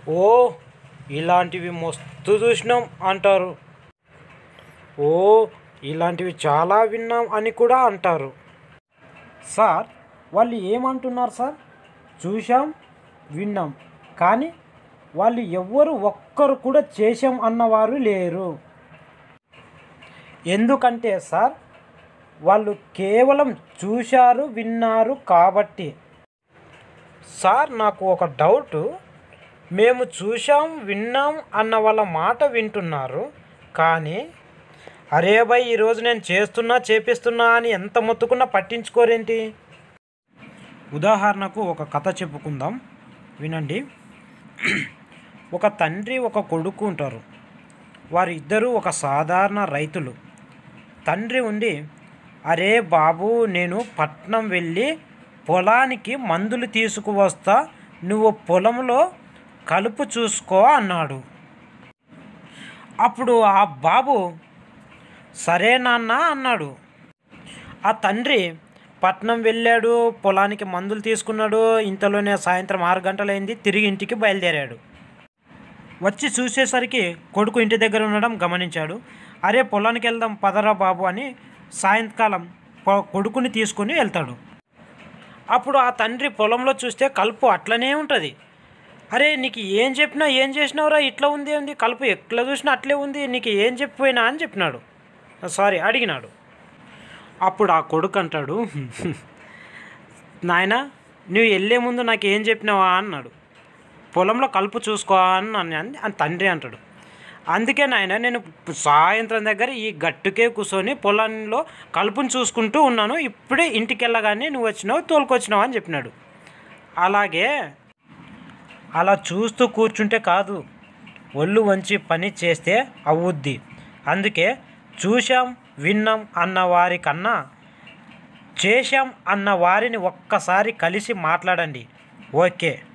ఓ ఇలాంటివి మస్తు చూసినాం అంటారు ఓ ఇలాంటివి చాలా విన్నాం అని కూడా అంటారు సార్ వాళ్ళు ఏమంటున్నారు సార్ చూశాం విన్నాం కానీ వాళ్ళు ఎవ్వరు ఒక్కరు కూడా చేశాం అన్నవారు లేరు ఎందుకంటే సార్ వాళ్ళు కేవలం చూశారు విన్నారు కాబట్టి సార్ నాకు ఒక డౌట్ మేము చూశాం విన్నాం అన్న వాళ్ళ మాట వింటున్నారు కానీ అరే భయ్ ఈరోజు నేను చేస్తున్నా చేపిస్తున్నా అని ఎంత మొత్తుకున్నా పట్టించుకోరేంటి ఉదాహరణకు ఒక కథ చెప్పుకుందాం వినండి ఒక తండ్రి ఒక కొడుకు ఉంటారు వారిద్దరూ ఒక సాధారణ రైతులు తండ్రి ఉండి అరే బాబు నేను పట్నం వెళ్ళి పొలానికి మందులు తీసుకువస్తా నువ్వు పొలంలో కలుపు చూసుకో అన్నాడు అప్పుడు ఆ బాబు సరే నాన్న అన్నాడు ఆ తండ్రి పట్నం వెళ్ళాడు పొలానికి మందులు తీసుకున్నాడు ఇంతలోనే సాయంత్రం ఆరు గంటలైంది తిరిగి ఇంటికి బయలుదేరాడు వచ్చి చూసేసరికి కొడుకు ఇంటి దగ్గర ఉండడం గమనించాడు అరే పొలానికి వెళ్దాం పదరా బాబు అని సాయంకాలం పొ- కొడుకుని తీసుకుని వెళ్తాడు అప్పుడు ఆ తండ్రి పొలంలో చూస్తే కలుపు అట్లనే ఉంటుంది అరే నీకు ఏం చెప్పినా ఏం చేసినావురా ఇట్లా ఉంది ఉంది కలుపు ఎట్లా చూసినా అట్లే ఉంది నీకు ఏం చెప్పిపోయినా అని చెప్పినాడు సారీ అడిగినాడు అప్పుడు ఆ కొడుకు అంటాడు నాయన నువ్వు వెళ్ళే ముందు నాకు ఏం చెప్పినావా అన్నాడు పొలంలో కలుపు చూసుకో అని అని అని తండ్రి అంటాడు అందుకే నాయన నేను సాయంత్రం దగ్గర ఈ గట్టుకే కూర్చొని పొలంలో కలుపుని చూసుకుంటూ ఉన్నాను ఇప్పుడే ఇంటికి వెళ్ళగానే నువ్వు వచ్చినావు తోలుకొచ్చినావు అని చెప్పినాడు అలాగే అలా చూస్తూ కూర్చుంటే కాదు ఒళ్ళు వంచి పని చేస్తే అవుద్ది అందుకే చూశాం విన్నాం అన్న వారి కన్నా చేశాం అన్న వారిని ఒక్కసారి కలిసి మాట్లాడండి ఓకే